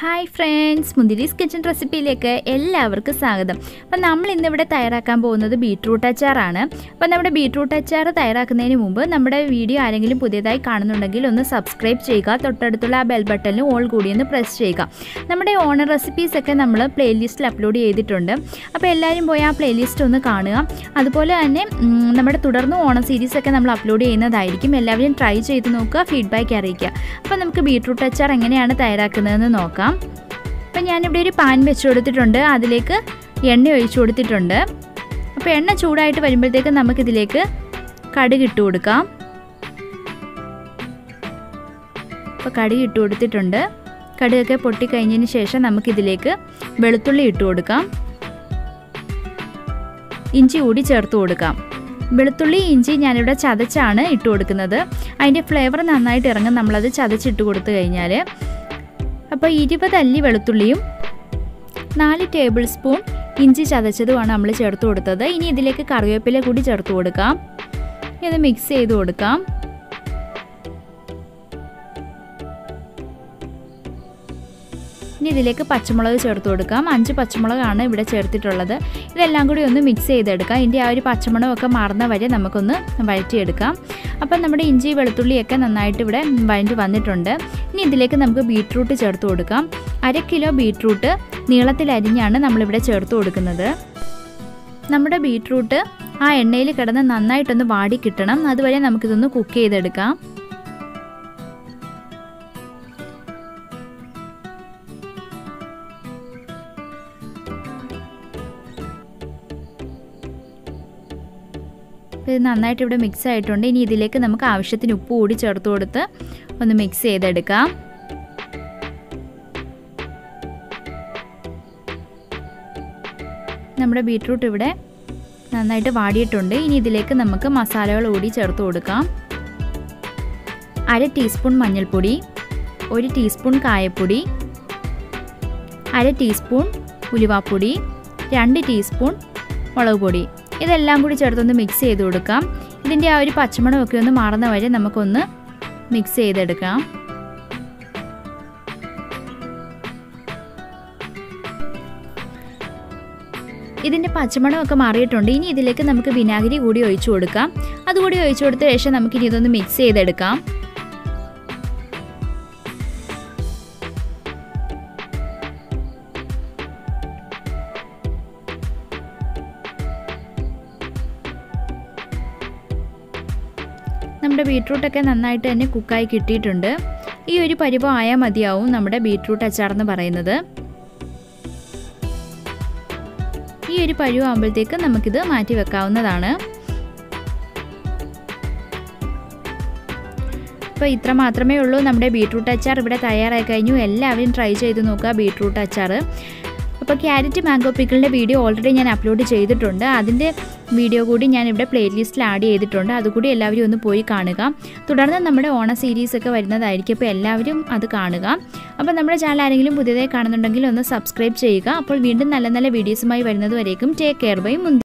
hi friends മുന്തിരീസ് kitchen റെസിപ്പിയിലേക്ക് എല്ലാവർക്കും സ്വാഗതം അപ്പം നമ്മൾ ഇന്നിവിടെ തയ്യാറാക്കാൻ പോകുന്നത് ബീട്രൂട്ട് അച്ചാറാണ് അപ്പം നമ്മുടെ ബീട്രൂട്ട് അച്ചാർ തയ്യാറാക്കുന്നതിന് മുമ്പ് നമ്മുടെ വീഡിയോ ആരെങ്കിലും പുതിയതായി കാണുന്നുണ്ടെങ്കിൽ ഒന്ന് സബ്സ്ക്രൈബ് ചെയ്യുക തൊട്ടടുത്തുള്ള ആ ബെൽ ബട്ടണിൽ ഓൾ കൂടി ഒന്ന് പ്രസ് ചെയ്യുക നമ്മുടെ ഓണർ റെസിപ്പീസ് ഒക്കെ നമ്മൾ പ്ലേലിസ്റ്റിൽ അപ്ലോഡ് ചെയ്തിട്ടുണ്ട് അപ്പോൾ എല്ലാവരും പോയി ആ പ്ലേലിസ്റ്റ് ഒന്ന് കാണുക അതുപോലെ തന്നെ ഉം, നമ്മുടെ തുടർന്ന് ഓണം സീരീസ് ഒക്കെ നമ്മൾ അപ്ലോഡ് ചെയ്യുന്നതായിരിക്കും എല്ലാവരും ട്രൈ ചെയ്ത് നോക്കുക ഫീഡ്ബാക്ക് അറിയിക്കുക അപ്പോൾ നമുക്ക് ബീട്രൂട്ട് അച്ചാർ എങ്ങനെയാണ് തയ്യാറാക്കുന്നതെന്ന് നോക്കാം അപ്പം ഞാനിവിടെ ഒരു പാൻ വെച്ച് കൊടുത്തിട്ടുണ്ട് അതിലേക്ക് എണ്ണ ഒഴിച്ചു കൊടുത്തിട്ടുണ്ട് അപ്പോൾ എണ്ണ ചൂടായിട്ട് വരുമ്പോഴത്തേക്ക് നമുക്കിതിലേക്ക് കടുക് ഇട്ട് കൊടുക്കാം അപ്പോൾ കടുക് ഇട്ട് കൊടുത്തിട്ടുണ്ട് കടുകൊക്കെ പൊട്ടിക്കഴിഞ്ഞതിന് ശേഷം നമുക്കിതിലേക്ക് വെളുത്തുള്ളി ഇട്ട് കൊടുക്കാം ഇഞ്ചി കൂടി ചേർത്ത് കൊടുക്കാം വെളുത്തുള്ളി ഇഞ്ചി ഞാനിവിടെ ചതച്ചാണ് ഇട്ട് കൊടുക്കുന്നത് അതിൻ്റെ ഫ്ലേവർ നന്നായിട്ട് ഇറങ്ങും നമ്മളത് ചതച്ചിട്ട് കൊടുത്തു കഴിഞ്ഞാൽ അപ്പോൾ ഇരുപത് അല്ലി വെളുത്തുള്ളിയും നാല് ടേബിൾ സ്പൂൺ ഇഞ്ചി ചതച്ചതുമാണ് നമ്മൾ ചേർത്ത് കൊടുത്തത് ഇനി ഇതിലേക്ക് കറിവേപ്പില കൂടി ചേർത്ത് കൊടുക്കാം ഇത് മിക്സ് ചെയ്ത് കൊടുക്കാം ഇനി ഇതിലേക്ക് പച്ചമുളക് ചേർത്ത് കൊടുക്കാം അഞ്ച് പച്ചമുളകാണ് ഇവിടെ ചേർത്തിട്ടുള്ളത് ഇതെല്ലാം കൂടി ഒന്ന് മിക്സ് ചെയ്തെടുക്കാം ഇതിൻ്റെ ആ ഒരു പച്ചമുളകൊക്കെ മാറുന്ന വരെ നമുക്കൊന്ന് വഴറ്റിയെടുക്കാം അപ്പം നമ്മുടെ ഇഞ്ചി വെളുത്തുള്ളിയൊക്കെ നന്നായിട്ട് ഇവിടെ വഴറ്റി വന്നിട്ടുണ്ട് ഇനി ഇതിലേക്ക് നമുക്ക് ബീട്രൂട്ട് ചേർത്ത് കൊടുക്കാം അര കിലോ ബീട്രൂട്ട് നീളത്തിൽ അരിഞ്ഞാണ് നമ്മളിവിടെ ചേർത്ത് കൊടുക്കുന്നത് നമ്മുടെ ബീട്രൂട്ട് ആ എണ്ണയിൽ കിടന്ന് നന്നായിട്ടൊന്ന് വാടി കിട്ടണം അതുവരെ നമുക്കിതൊന്ന് കുക്ക് ചെയ്തെടുക്കാം ഇത് നന്നായിട്ട് ഇവിടെ മിക്സ് ആയിട്ടുണ്ട് ഇനി ഇതിലേക്ക് നമുക്ക് ആവശ്യത്തിന് ഉപ്പ് കൂടി ചേർത്ത് കൊടുത്ത് ഒന്ന് മിക്സ് ചെയ്തെടുക്കാം നമ്മുടെ ബീട്രൂട്ട് ഇവിടെ നന്നായിട്ട് വാടിയിട്ടുണ്ട് ഇനി ഇതിലേക്ക് നമുക്ക് മസാലകൾ കൂടി ചേർത്ത് കൊടുക്കാം അര ടീസ്പൂൺ മഞ്ഞൾപ്പൊടി ഒരു ടീസ്പൂൺ കായപ്പൊടി അര ടീസ്പൂൺ ഉലുവാപ്പൊടി രണ്ട് ടീസ്പൂൺ മുളക് പൊടി ഇതെല്ലാം കൂടി ചേർത്തൊന്ന് മിക്സ് ചെയ്ത് കൊടുക്കാം ഇതിൻ്റെ ആ ഒരു പച്ചമണമൊക്കെ ഒന്ന് മാറുന്ന വരെ നമുക്കൊന്ന് മിക്സ് ചെയ്തെടുക്കാം ഇതിൻ്റെ പച്ചമണമൊക്കെ മാറിയിട്ടുണ്ട് ഇനി ഇതിലേക്ക് നമുക്ക് വിനാഗിരി കൂടി ഒഴിച്ചു കൊടുക്കാം അതുകൂടി ഒഴിച്ചു കൊടുത്ത ശേഷം നമുക്കിനി ഇതൊന്ന് മിക്സ് ചെയ്തെടുക്കാം നമ്മുടെ ബീട്രൂട്ടൊക്കെ നന്നായിട്ട് തന്നെ കുക്കായി കിട്ടിയിട്ടുണ്ട് ഈ ഒരു പരിവം ആയാൽ മതിയാവും നമ്മുടെ ബീട്രൂട്ട് അച്ചാർ എന്ന് പറയുന്നത് ഈ ഒരു പരുവം ആകുമ്പോഴത്തേക്ക് നമുക്കിത് മാറ്റി വെക്കാവുന്നതാണ് അപ്പോൾ ഇത്ര മാത്രമേ ഉള്ളൂ നമ്മുടെ ബീട്രൂട്ട് അച്ചാർ ഇവിടെ തയ്യാറായി കഴിഞ്ഞു എല്ലാവരും ട്രൈ ചെയ്ത് നോക്കുക ബീട്രൂട്ട് അച്ചാർ അപ്പോൾ ക്യാരറ്റ് മാംഗോ പിക്കിളിൻ്റെ വീഡിയോ ഓൾറെഡി ഞാൻ അപ്ലോഡ് ചെയ്തിട്ടുണ്ട് അതിൻ്റെ വീഡിയോ കൂടി ഞാൻ ഇവിടെ പ്ലേലിസ്റ്റിൽ ആഡ് ചെയ്തിട്ടുണ്ട് അതുകൂടി എല്ലാവരും ഒന്ന് പോയി കാണുക തുടർന്ന് നമ്മുടെ ഓണ സീരീസ് ഒക്കെ വരുന്നതായിരിക്കും അപ്പോൾ എല്ലാവരും അത് കാണുക അപ്പോൾ നമ്മുടെ ചാനൽ ആരെങ്കിലും പുതിയതായി കാണുന്നുണ്ടെങ്കിൽ ഒന്ന് സബ്സ്ക്രൈബ് ചെയ്യുക അപ്പോൾ വീണ്ടും നല്ല നല്ല വീഡിയോസുമായി വരുന്നത് വരേക്കും ടേക്ക് കെയർ ബൈ മുന്തി